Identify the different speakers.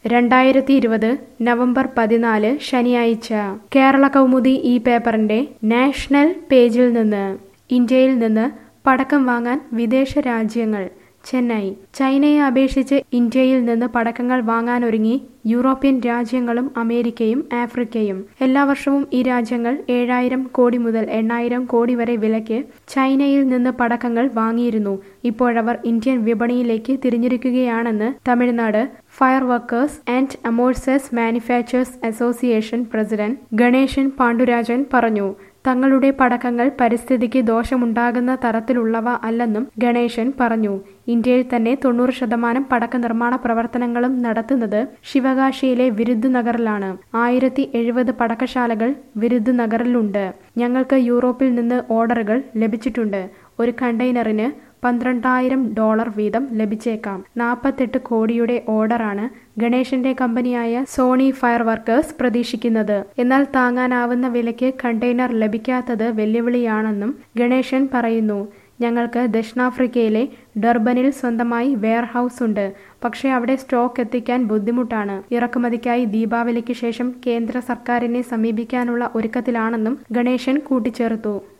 Speaker 1: രണ്ടായിരത്തി ഇരുപത് നവംബർ പതിനാല് ശനിയാഴ്ച കേരള കൗമുദി ഈ പേപ്പറിന്റെ നാഷണൽ പേജിൽ നിന്ന് ഇന്ത്യയിൽ നിന്ന് പടക്കം വാങ്ങാൻ വിദേശ രാജ്യങ്ങൾ ചെന്നൈ ചൈനയെ അപേക്ഷിച്ച് ഇന്ത്യയിൽ നിന്ന് പടക്കങ്ങൾ വാങ്ങാനൊരുങ്ങി യൂറോപ്യൻ രാജ്യങ്ങളും അമേരിക്കയും ആഫ്രിക്കയും എല്ലാ വർഷവും ഈ രാജ്യങ്ങൾ ഏഴായിരം കോടി മുതൽ എണ്ണായിരം കോടി വരെ വിലയ്ക്ക് ചൈനയിൽ നിന്ന് പടക്കങ്ങൾ വാങ്ങിയിരുന്നു ഇപ്പോഴവർ ഇന്ത്യൻ വിപണിയിലേക്ക് തിരിഞ്ഞിരിക്കുകയാണെന്ന് Tamil Nadu fire workers and amorces manufacturers association president Ganesan Pandurajan പറഞ്ഞു തങ്ങളുടെ പടക്കങ്ങൾ പരിസ്ഥിതിക്ക് ദോഷമുണ്ടാകുന്ന തരത്തിലുള്ളവ അല്ലെന്നും ഗണേശൻ പറഞ്ഞു ഇന്ത്യയിൽ തന്നെ തൊണ്ണൂറ് ശതമാനം പടക്ക നിർമ്മാണ പ്രവർത്തനങ്ങളും നടത്തുന്നത് ശിവകാശിയിലെ വിരുദ്ധ നഗറിലാണ് ആയിരത്തി എഴുപത് പടക്കശാലകൾ വിരുദ്ധ നഗറിലുണ്ട് ഞങ്ങൾക്ക് യൂറോപ്പിൽ നിന്ന് ഓർഡറുകൾ ലഭിച്ചിട്ടുണ്ട് ഒരു കണ്ടെയ്നറിന് പന്ത്രണ്ടായിരം ഡോളർ വീതം ലഭിച്ചേക്കാം നാൽപ്പത്തെട്ട് കോടിയുടെ ഓർഡറാണ് ഗണേശന്റെ കമ്പനിയായ സോണി ഫയർ വർക്കേഴ്സ് പ്രതീക്ഷിക്കുന്നത് എന്നാൽ താങ്ങാനാവുന്ന വിലയ്ക്ക് കണ്ടെയ്നർ ലഭിക്കാത്തത് വെല്ലുവിളിയാണെന്നും ഗണേശൻ പറയുന്നു ഞങ്ങൾക്ക് ദക്ഷിണാഫ്രിക്കയിലെ ഡർബനിൽ സ്വന്തമായി വെയർഹൌസ് ഉണ്ട് പക്ഷേ അവിടെ സ്റ്റോക്ക് എത്തിക്കാൻ ബുദ്ധിമുട്ടാണ് ഇറക്കുമതിക്കായി ദീപാവലിക്ക് ശേഷം കേന്ദ്ര സർക്കാരിനെ സമീപിക്കാനുള്ള ഒരുക്കത്തിലാണെന്നും ഗണേശൻ കൂട്ടിച്ചേർത്തു